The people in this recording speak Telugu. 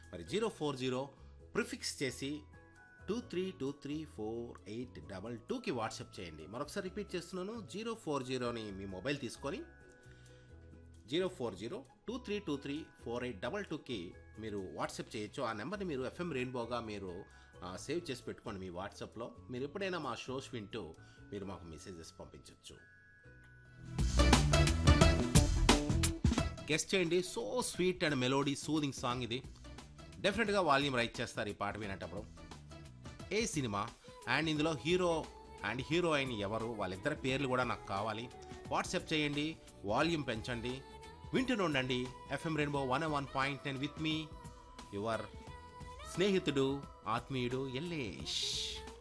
మరి జీరో ఫోర్ జీరో ప్రిఫిక్స్ చేసి two three two three four eight double టూకి వాట్సాప్ చేయండి మరొకసారి రిపీట్ చేస్తున్నాను జీరో ఫోర్ జీరోని మీ మొబైల్ తీసుకొని zero four zero two three two three four eight double టూకి మీరు వాట్సాప్ చేయొచ్చు ఆ నెంబర్ని మీరు ఎఫ్ఎం రెయిన్బోగా మీరు ఆ, సేవ్ చేసి పెట్టుకోండి మీ వాట్సాప్లో మీరు ఎప్పుడైనా మా షోస్ వింటూ మీరు మాకు మెసేజెస్ పంపించవచ్చు గెస్ట్ చేయండి so sweet and melody soothing song ఇది డెఫినెట్గా వాల్యూమ్ రైట్ చేస్తారు ఈ పాట వినేటప్పుడు ఏ సినిమా అండ్ ఇందులో హీరో అండ్ హీరోయిన్ ఎవరు వాళ్ళిద్దరి పేర్లు కూడా నాకు కావాలి వాట్సాప్ చేయండి వాల్యూమ్ పెంచండి వింటూనే ఉండండి FM rainbow one one point nine with మీ యువర్ స్నేహితుడు ఆత్మీయుడు ఎల్లేష్